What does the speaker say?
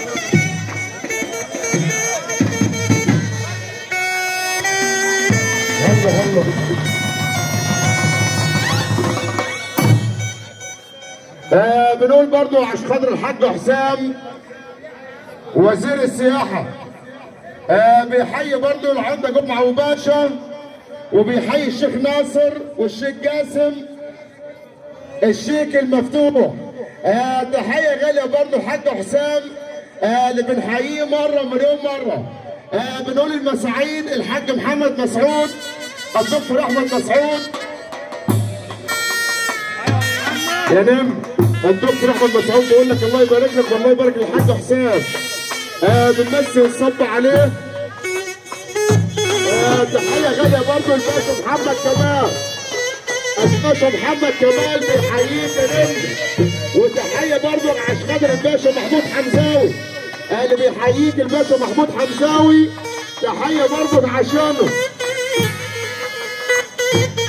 هلا هلا آه بنقول برضو عشان خاطر الحاج حسام وزير السياحة آه بيحيي برضو العمدة جمعة وباشا وبيحيي الشيخ ناصر والشيخ جاسم الشيك المفتوح آه تحية غالية برضو الحاج حسام آه اللي بنحييه مرة مليون مرة آه بنقول المساعيد الحاج محمد مسعود الدكتور احمد مسعود يا نم الدكتور احمد مسعود بيقول لك الله يبارك لك والله يبارك للحاج حسام آه بنمسي ونصب عليه آه تحية غالية برضو الباشا محمد كمال الباشا محمد كمال بيحييه بنم وتحية برضو عشان خاطر الباشا محمود حمزاوي آه اللي بيحييك الباشا محمود حمزاوي تحية برضو عشانه